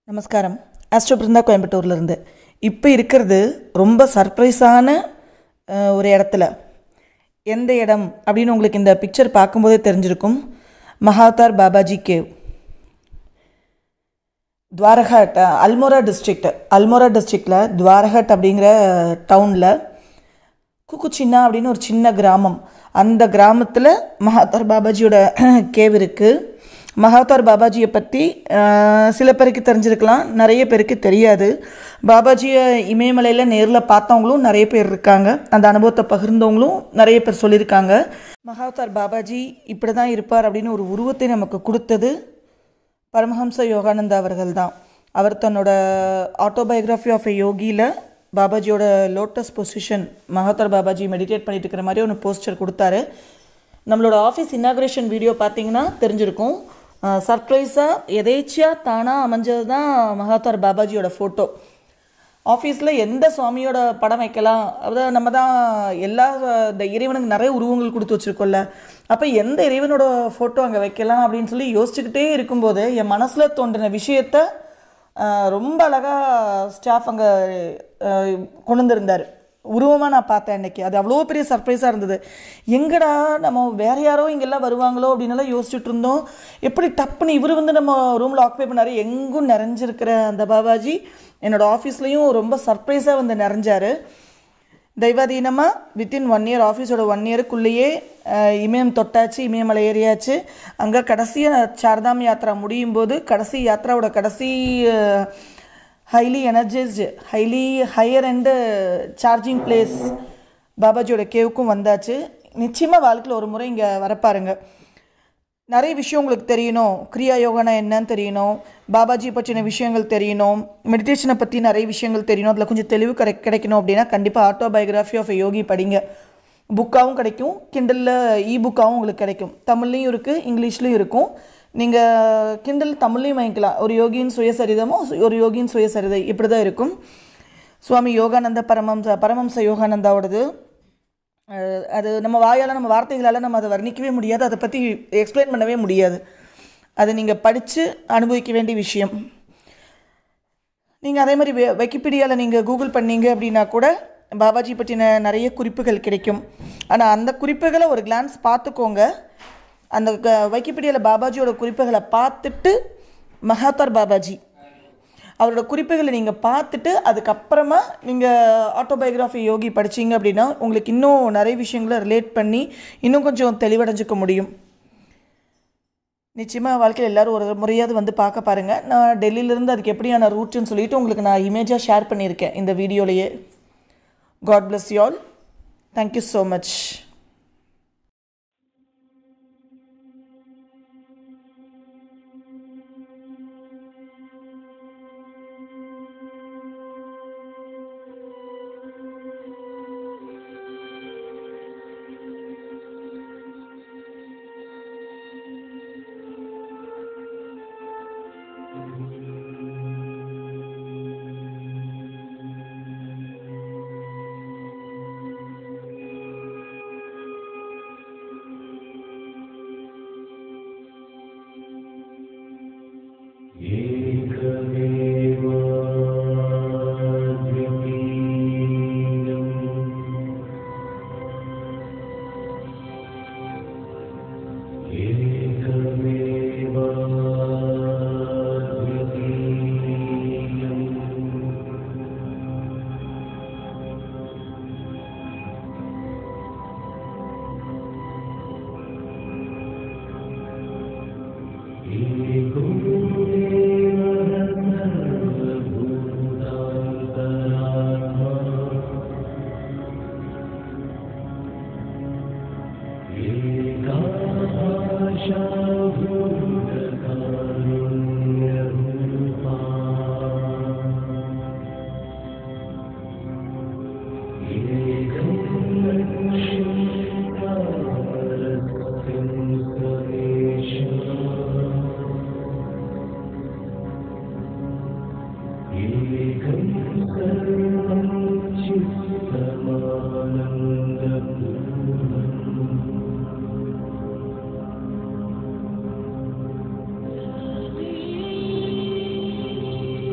நமஸ்காரம் ஆஸ்ட்ரோ பிருந்தா கோயம்புத்தூர்லேருந்து இப்போ இருக்கிறது ரொம்ப சர்ப்ரைஸான அஹ், ஒரு இடத்துல எந்த இடம் அப்படின்னு உங்களுக்கு இந்த பிக்சர் பார்க்கும்போதே தெரிஞ்சிருக்கும் மகாத்தார் பாபாஜி கேவ் துவாரகாட் அஹ், அல்மோரா டிஸ்ட்ரிக்ட் அல்மோரா டிஸ்ட்ரிக்டில் துவாரகாட் அப்படிங்கிற டவுனில் குக்குச்சின்னா அப்படின்னு ஒரு சின்ன கிராமம் அந்த கிராமத்தில் மகாத்தார் பாபாஜியோட கேவ் இருக்குது மகாத்தார் பாபாஜியை பற்றி சில பேருக்கு தெரிஞ்சிருக்கலாம் நிறைய பேருக்கு தெரியாது பாபாஜியை இமயமலையில் நேரில் பார்த்தவங்களும் நிறைய பேர் இருக்காங்க அந்த அனுபவத்தை பகிர்ந்தவங்களும் நிறைய பேர் சொல்லியிருக்காங்க மகாத்தார் பாபாஜி இப்படி தான் இருப்பார் அப்படின்னு ஒரு உருவத்தை நமக்கு கொடுத்தது பரமஹம்ச யோகானந்தா அவர்கள் தான் அவர் தன்னோட ஆட்டோபயோகிராஃபி ஆஃப் எ யோகியில் பாபாஜியோட lotus position Mahavatar Babaji meditate பண்ணிட்டு இருக்கிற மாதிரி ஒன்று போஸ்டர் கொடுத்தாரு நம்மளோட ஆஃபீஸ் இன்னாக்ரேஷன் வீடியோ பார்த்தீங்கன்னா தெரிஞ்சிருக்கும் சர்ப்ரைஸாக எதேச்சியாக தானாக அமைஞ்சது தான் மகாத்தார் பாபாஜியோட ஃபோட்டோ ஆஃபீஸில் எந்த சுவாமியோட படம் வைக்கலாம் அதாவது நம்ம தான் எல்லா இந்த இறைவனுக்கு நிறைய உருவங்கள் கொடுத்து வச்சுருக்கோம்ல அப்போ எந்த இறைவனோட ஃபோட்டோ அங்கே வைக்கலாம் அப்படின்னு சொல்லி யோசிச்சுக்கிட்டே இருக்கும்போது என் மனசில் தோன்றின விஷயத்த ஆஹ், ரொம்ப அழகாக ஸ்டாஃப் அங்கே கொண்டு வந்திருந்தார் உருவமாக நான் பார்த்தேன் அன்னைக்கு அது அவ்வளோ பெரிய சர்ப்ரைஸாக இருந்தது எங்கடா நம்ம வேற யாரோ இங்கெல்லாம் வருவாங்களோ அப்படின்னலாம் யோசிச்சுட்டு இருந்தோம் எப்படி டப்புன்னு இவர் வந்து நம்ம ரூமில் ஆக்குபை பண்ணார் எங்கும் நிறைஞ்சிருக்கிற அந்த பாபாஜி என்னோட ஆஃபீஸ்லேயும் ரொம்ப சர்ப்ரைஸாக வந்து நிறைஞ்சார் தெய்வாதீனமாக வித்தின் ஒன் இயர் ஆஃபீஸோட ஒன் இயருக்குள்ளேயே அஹ், இமயம் தொட்டாச்சு இமயமலை ஏறியாச்சு அங்கே கடைசியாக சார்தாம் யாத்ரா முடியும் போது கடைசி யாத்ராவோட கடைசி highly energised highly higher and charging place பாபாஜியோட கேவுக்கும் வந்தாச்சு நிச்சயமாக வாழ்க்கையில் ஒரு முறை இங்கே வரப்பாருங்க நிறைய விஷயம் உங்களுக்கு தெரியணும் கிரியா யோகானா என்னன்னு தெரியணும் பாபாஜி பற்றின விஷயங்கள் தெரியணும் மெடிடேஷனை பற்றி நிறைய விஷயங்கள் தெரியணும் அதில் கொஞ்சம் தெளிவு கிடை கிடைக்கணும் அப்படின்னா கண்டிப்பாக ஆட்டோபயோகிராஃபி ஆஃப் யோகி படிங்க புக்காகவும் கிடைக்கும் கிண்டலில் இ புக்காகவும் உங்களுக்கு கிடைக்கும் தமிழ்லையும் இருக்குது இங்கிலீஷ்லையும் இருக்கும் நீங்கள் கிண்டல் தமிழ்லையும் வாங்கிக்கலாம் ஒரு யோகியின் சுயசரிதமோ ஒரு யோகியின் சுயசரிதை இப்படி தான் இருக்கும் சுவாமி யோகானந்த பரமம்ச பரமம்ச யோகானந்தாவோடது அஹ் அது நம்ம வாயால் நம்ம வார்த்தைகளால் நம்ம அதை வர்ணிக்கவே முடியாது அதை பற்றி எக்ஸ்பிளைன் பண்ணவே முடியாது அது நீங்கள் படித்து அனுபவிக்க வேண்டிய விஷயம் நீங்கள் அதே மாதிரி வெ விக்கிபீடியாவில் நீங்கள் கூகுள் பண்ணீங்க அப்படின்னா கூட பாபாஜி பற்றின நிறைய குறிப்புகள் கிடைக்கும் ஆனால் அந்த குறிப்புகளை ஒரு கிளான்ஸ் பார்த்துக்கோங்க அந்த க- விக்கிபீடியாவில் பாபாஜியோட குறிப்புகளை பார்த்துட்டு மகாத்தார் பாபாஜி அவரோட குறிப்புகளை நீங்கள் பார்த்துட்டு அதுக்கப்புறமா நீங்கள் ஆட்டோபயோகிராஃபி யோகி படிச்சீங்க அப்படின்னா உங்களுக்கு இன்னும் நிறைய விஷயங்களை ரிலேட் பண்ணி இன்னும் கொஞ்சம் தெளிவடைஞ்சிக்க முடியும் நிச்சயமாக வாழ்க்கையில் எல்லாரும் ஒரு முறையாவது வந்து பார்க்க பாருங்கள் நான் டெல்லியிலேருந்து அதுக்கு எப்படியான ரூட்டுன்னு சொல்லிட்டு உங்களுக்கு நான் இமேஜாக ஷேர் பண்ணியிருக்கேன் இந்த வீடியோலையே God bless you all thank you so much Thank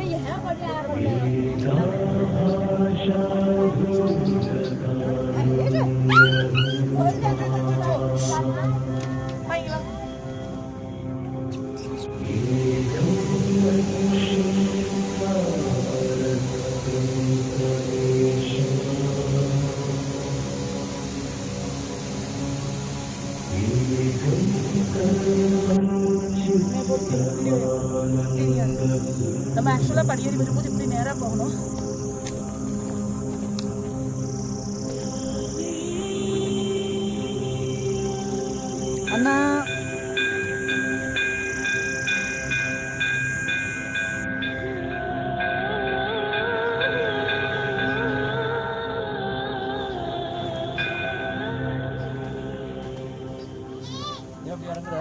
நம்ம ஆக்சுவலாக படியேறி வரும்போது இப்படி நேராக போகணும் அண்ணா எப்படி இறங்குற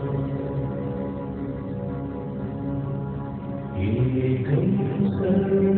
एकं सर्व